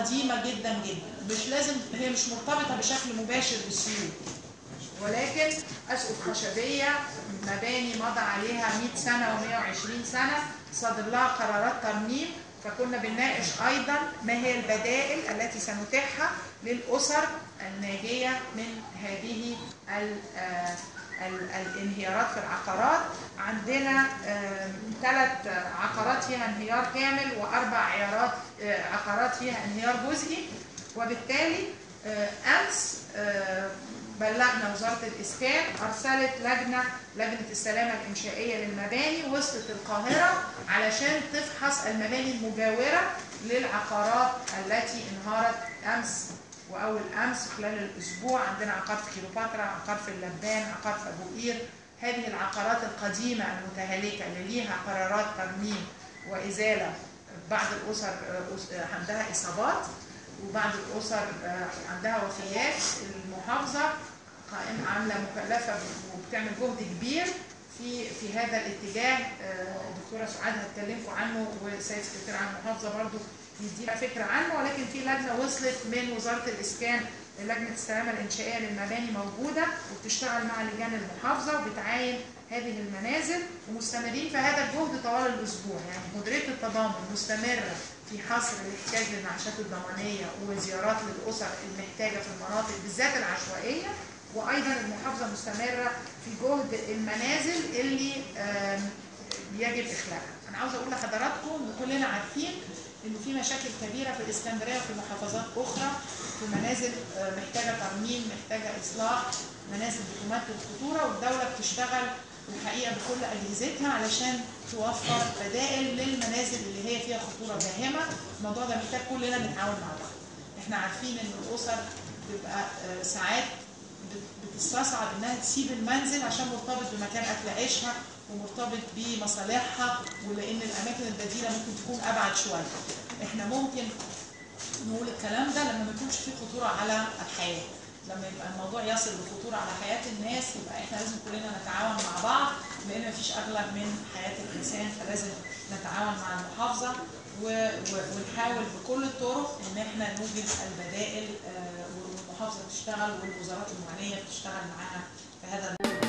قديمه جدا جدا مش لازم هي مش مرتبطه بشكل مباشر بالسيول ولكن اسقف خشبيه مباني مضى عليها 100 سنه و120 سنه صادر لها قرارات ترميم فكنا بنناقش ايضا ما هي البدائل التي سنتيحها للاسر الناجيه من هذه ال- آه، ال- الانهيارات في العقارات عندنا ثلاث عقارات فيها انهيار كامل واربع عيارات آه، عقارات فيها انهيار جزئي وبالتالي آه، امس آه، بلغنا وزاره الاسكان ارسلت لجنه لجنه السلامه الانشائيه للمباني وصلت القاهره علشان تفحص المباني المجاوره للعقارات التي انهارت امس واول امس خلال الاسبوع عندنا عقار في كيلوباترا عقار في اللبان عقار في ابو قير هذه العقارات القديمه المتهالكه اللي ليها قرارات ترميم وازاله بعض الاسر آه، أس- آه، عندها اصابات وبعض الاسر آه، عندها وفيات المحافظه قائمه عامله مكلفه وبتعمل جهد كبير في في هذا الاتجاه آه، الدكتوره سعاد هتكلمكم عنه والسيد سكرتير عام المحافظه برضو يدينا فكره عنه ولكن في لجنه وصلت من وزاره الاسكان لجنه السلامه الانشائيه للمباني موجوده وبتشتغل مع لجان المحافظه وبتعاين هذه المنازل ومستمرين في هذا الجهد طوال الاسبوع يعني مديريه التضامن مستمره في حصر الاحتياج للمعاشات الضمانيه وزيارات للاسر المحتاجه في المناطق بالذات العشوائيه وايضا المحافظه مستمره في جهد المنازل اللي آم، يجب اخلاءها. انا عاوزه اقول لحضراتكم ان كلنا عارفين ان في مشاكل كبيره في الاسكندريه وفي محافظات اخرى في منازل آه، محتاجه ترميم محتاجه اصلاح منازل بتمثل الخطوره والدوله بتشتغل الحقيقه بكل اجهزتها علشان توفر بدائل للمنازل اللي هي فيها خطوره داهمه الموضوع ده محتاج كلنا نتعاون مع بعض احنا عارفين ان الاسر بتبقى آه، ساعات بت- بتستصعب انها تسيب المنزل عشان مرتبط بمكان اكل عيشها ومرتبط بمصالحها ولان الاماكن البديله ممكن تكون ابعد شويه احنا ممكن نقول الكلام ده لما ما يكونش فيه خطوره على الحياه لما يبقى الموضوع يصل لخطوره على حياه الناس يبقى احنا لازم كلنا نتعاون مع بعض لان مفيش اغلى من حياه الانسان فلازم نتعاون مع المحافظه و- و- ونحاول بكل الطرق ان احنا نوجد البدائل آه، والمحافظه بتشتغل والوزارات المعنيه بتشتغل معاها في هذا